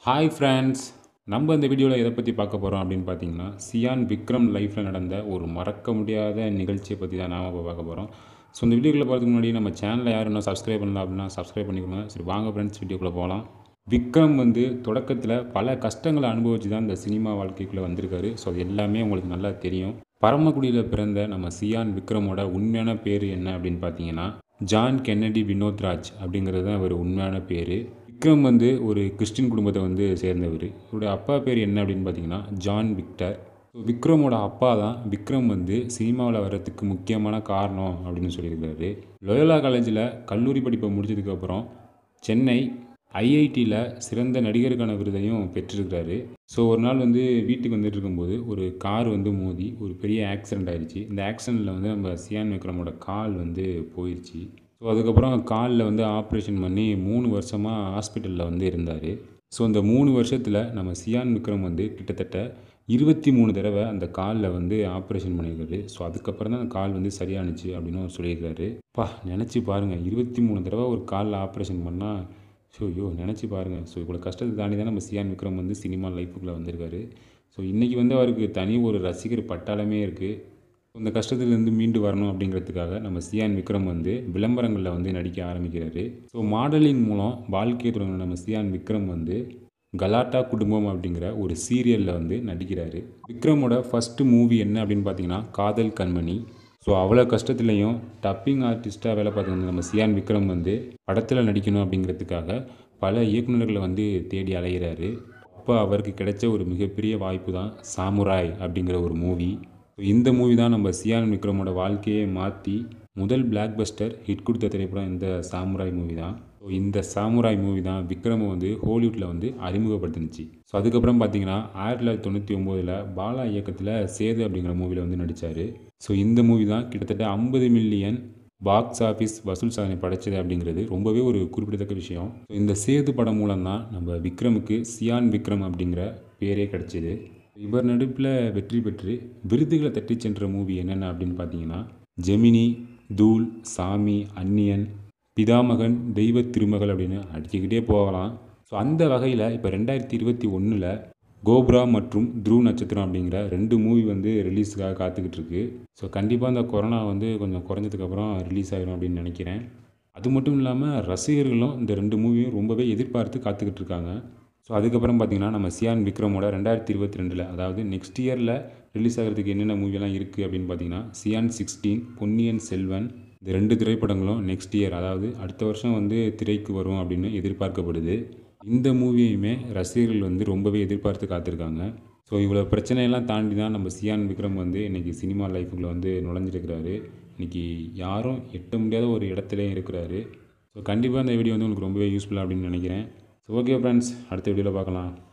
hi friends நம்ம இந்த வீடியோவில் எதை பற்றி பார்க்க போகிறோம் அப்படின்னு பார்த்தீங்கன்னா சியான் விக்ரம் லைஃப்பில் நடந்த ஒரு மறக்க முடியாத நிகழ்ச்சியை பற்றி தான் நாம் இப்போ பார்க்க போகிறோம் ஸோ இந்த வீடியோக்குள்ளே போகிறதுக்கு முன்னாடி நம்ம சேனலை யாரும் இன்னும் சப்ஸ்கிரைப் பண்ணல அப்படின்னா சப்ஸ்கிரைப் பண்ணிக்கோங்க சரி வாங்க ஃப்ரெண்ட்ஸ் வீடியோக்குள்ளே போகலாம் விக்ரம் வந்து தொடக்கத்தில் பல கஷ்டங்களை அனுபவிச்சு தான் இந்த சினிமா வாழ்க்கைக்குள்ளே வந்திருக்காரு ஸோ அது எல்லாமே உங்களுக்கு நல்லா தெரியும் பரமக்குடியில் பிறந்த நம்ம சியான் விக்ரமோட உண்மையான பேர் என்ன அப்படின்னு பார்த்தீங்கன்னா ஜான் கென்னடி வினோத்ராஜ் அப்படிங்கிறது தான் அவர் உண்மையான பேர் விக்ரம் வந்து ஒரு கிறிஸ்டின் குடும்பத்தை வந்து சேர்ந்தவர் இவருடைய அப்பா பேர் என்ன அப்படின்னு பார்த்தீங்கன்னா ஜான் விக்டர் விக்ரமோட அப்பா தான் விக்ரம் வந்து சினிமாவில் வர்றதுக்கு முக்கியமான காரணம் அப்படின்னு சொல்லியிருக்காரு லோயோலா காலேஜில் கல்லூரி படிப்பை முடிச்சதுக்கப்புறம் சென்னை ஐஐடியில் சிறந்த நடிகருக்கான விருதையும் பெற்றிருக்கிறாரு ஸோ ஒரு நாள் வந்து வீட்டுக்கு வந்துட்டு இருக்கும்போது ஒரு கார் வந்து மோதி ஒரு பெரிய ஆக்சிடெண்ட் ஆயிடுச்சு இந்த ஆக்சிடெண்ட்டில் வந்து நம்ம சியான் விக்ரமோட கால் வந்து போயிடுச்சு ஸோ அதுக்கப்புறம் காலில் வந்து ஆப்ரேஷன் பண்ணி மூணு வருஷமாக ஹாஸ்பிட்டலில் வந்து இருந்தார் ஸோ இந்த மூணு வருஷத்தில் நம்ம சியான் விக்ரம் வந்து கிட்டத்தட்ட இருபத்தி மூணு தடவை அந்த காலில் வந்து ஆப்ரேஷன் பண்ணியிருக்காரு ஸோ அதுக்கப்புறம் தான் அந்த கால் வந்து சரியானுச்சு அப்படின்னு அவர் சொல்லியிருக்காரு பா நினச்சி பாருங்கள் இருபத்தி மூணு தடவை ஒரு காலில் ஆப்ரேஷன் பண்ணால் ஸோ ஐயோ நினச்சி பாருங்கள் ஸோ இவ்வளோ கஷ்டத்தை தாண்டி தான் நம்ம சியான் விக்ரம் வந்து சினிமா லைஃபுக்குள்ளே வந்திருக்காரு ஸோ இன்றைக்கி வந்து அவருக்கு தனி ஒரு ரசிகர் பட்டாளமே இருக்குது இந்த கஷ்டத்துலேருந்து மீண்டு வரணும் அப்படிங்கிறதுக்காக நம்ம சியான் விக்ரம் வந்து விளம்பரங்களில் வந்து நடிக்க ஆரம்பிக்கிறாரு ஸோ மாடலிங் மூலம் வாழ்க்கையை தொடங்கின நம்ம சியான் விக்ரம் வந்து கலாட்டா குடும்பம் அப்படிங்கிற ஒரு சீரியலில் வந்து நடிக்கிறாரு விக்ரமோட ஃபஸ்ட்டு மூவி என்ன அப்படின்னு பார்த்தீங்கன்னா காதல் கண்மணி ஸோ அவ்வளோ கஷ்டத்துலேயும் டப்பிங் ஆர்டிஸ்ட்டாக வேலை பார்த்துருந்த நம்ம சியான் விக்ரம் வந்து படத்தில் நடிக்கணும் அப்படிங்கிறதுக்காக பல இயக்குநர்களை வந்து தேடி அலைகிறாரு அப்போ அவருக்கு கிடைச்ச ஒரு மிகப்பெரிய வாய்ப்பு தான் சாமுராய் அப்படிங்கிற ஒரு மூவி இந்த மூவி தான் நம்ம சியான் விக்ரமோட வாழ்க்கையை மாற்றி முதல் பிளாக் பஸ்டர் ஹிட் கொடுத்த திரைப்படம் இந்த சாமுராய் மூவி தான் ஸோ இந்த சாமுராய் மூவி தான் விக்ரமை வந்து ஹாலிவுட்டில் வந்து அறிமுகப்படுத்துனுச்சு ஸோ அதுக்கப்புறம் பார்த்தீங்கன்னா ஆயிரத்தி தொள்ளாயிரத்தி தொண்ணூற்றி ஒம்போதில் பாலா இயக்கத்தில் சேது அப்படிங்கிற மூவியில் வந்து நடித்தார் ஸோ இந்த மூவி தான் கிட்டத்தட்ட ஐம்பது மில்லியன் பாக்ஸ் ஆஃபீஸ் வசூல் சாதனை படைச்சது அப்படிங்கிறது ரொம்பவே ஒரு குறிப்பிடத்தக்க விஷயம் ஸோ இந்த சேது படம் மூலம் தான் நம்ம விக்ரமுக்கு சியான் விக்ரம் அப்படிங்கிற பேரே கிடச்சிது இவர் நடிப்பில் வெற்றி பெற்று விருதுகளை தட்டி சென்ற மூவி என்னென்ன அப்படின்னு பார்த்தீங்கன்னா ஜெமினி தூள் சாமி அந்நியன் பிதாமகன் தெய்வ திருமகள் அப்படின்னு அடிச்சுக்கிட்டே போகலாம் ஸோ அந்த வகையில் இப்போ ரெண்டாயிரத்தி இருபத்தி ஒன்றில் கோப்ரா மற்றும் த்ரூ நட்சத்திரம் அப்படிங்கிற ரெண்டு மூவி வந்து ரிலீஸுக்காக காத்துக்கிட்டு இருக்கு ஸோ கண்டிப்பாக இந்த கொரோனா வந்து கொஞ்சம் குறைஞ்சதுக்கப்புறம் ரிலீஸ் ஆகிடும் அப்படின்னு நினைக்கிறேன் அது மட்டும் இல்லாமல் ரசிகர்களும் இந்த ரெண்டு மூவியும் ரொம்பவே எதிர்பார்த்து காத்துக்கிட்டு இருக்காங்க ஸோ அதுக்கப்புறம் பார்த்திங்கன்னா நம்ம சியான் விக்ரமோட ரெண்டாயிரத்தி இருபத்தி ரெண்டில் அதாவது நெக்ஸ்ட் இயரில் ரிலீஸ் ஆகிறதுக்கு என்னென்ன மூவியெல்லாம் இருக்குது அப்படின்னு பார்த்தீங்கன்னா சியான் சிக்ஸ்டீன் பொன்னியின் செல்வன் இந்த ரெண்டு திரைப்படங்களும் நெக்ஸ்ட் இயர் அதாவது அடுத்த வருஷம் வந்து திரைக்கு வரும் அப்படின்னு எதிர்பார்க்கப்படுது இந்த மூவியுமே ரசிகர்கள் வந்து ரொம்பவே எதிர்பார்த்து காத்திருக்காங்க ஸோ இவ்வளோ பிரச்சனையெல்லாம் தாண்டி தான் நம்ம சியான் விக்ரம் வந்து இன்றைக்கி சினிமா லைஃபுக்குள்ளே வந்து நுழைஞ்சிருக்கிறாரு இன்றைக்கி யாரும் எட்ட முடியாத ஒரு இடத்துலையும் இருக்கிறாரு ஸோ கண்டிப்பாக இந்த வீடியோ வந்து உங்களுக்கு ரொம்பவே யூஸ்ஃபுல்லாக அப்படின்னு நினைக்கிறேன் ஸோ ஓகே ஃப்ரெண்ட்ஸ் அடுத்த வீடியோவில் பார்க்கலாம்